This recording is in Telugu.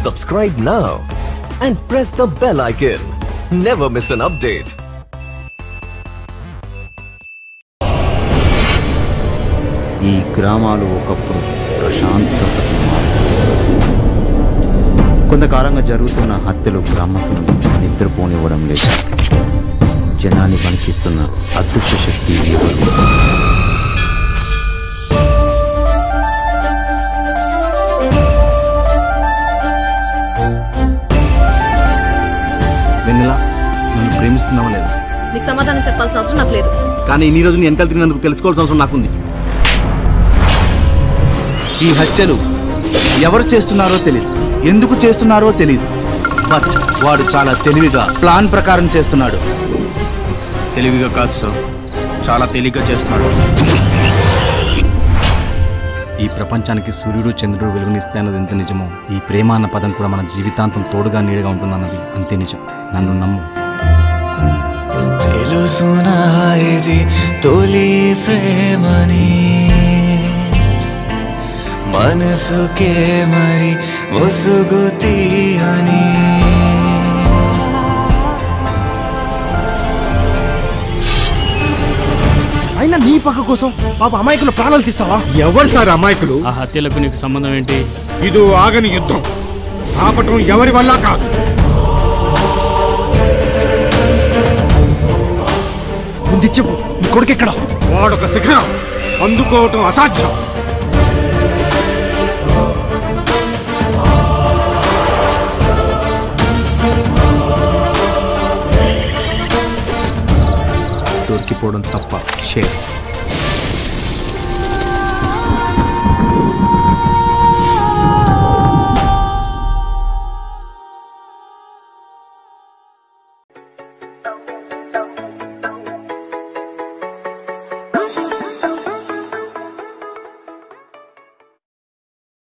Subscribe now and press the bell icon. Never miss an update. ఈ గ్రామాలు ఒకప్పుడు ప్రశాంతతకు మారాయి. కొంతకాలంగా జరుగుతున్న హత్యలు గ్రామస్తులను నిద్రపోనివ్వడం లేదు జనాన్ని వణికిస్తున్న అదృశ్య శక్తి ఎవరు వెన్నెల నన్ను ప్రేమిస్తున్నావా లేదా నీకు సమాధానం చెప్పాల్సిన అవసరం నాకు లేదు కానీ ఇన్ని రోజులు వెనకాల తిరిగినందుకు తెలుసుకోవాల్సిన అవసరం నాకుంది ఈ హత్యలు ఎవరు చేస్తున్నారో తెలియదు ఎందుకు చేస్తున్నారో తెలియదు బట్ వాడు చాలా తెలివిగా ప్లాన్ ప్రకారం చేస్తున్నాడు తెలివిగా కాదు సార్ చాలా తేలిగ్గా చేస్తున్నాడు ఈ ప్రపంచానికి సూర్యుడు చంద్రుడు వెలుగునిస్తే అన్నది ఎంత నిజమో ఈ ప్రేమ అన్న పదం కూడా మన జీవితాంతం తోడుగా నీడగా ఉంటుందన్నది అంతే నిజం నన్ను నమ్ము తెలుసునా ఇది తొలి ప్రేమని మనసుకే మరి ముసుగు తీయని అయినా నీ పక్క కోసం పాప అమాయకుల ప్రాణాలు తీస్తావా ఎవరు సార్ అమాయకులు ఆ హత్యలకు నీకు సంబంధం ఏంటి ఇది ఆగని యుద్ధం ఆపటం ఎవరి వల్ల కాదు ముందు చెప్పు నీ కొడుకు ఎక్కడ వాడొక శిఖరం అందుకోవటం అసాధ్యం దొరికిపోవడం తప్ప షేర్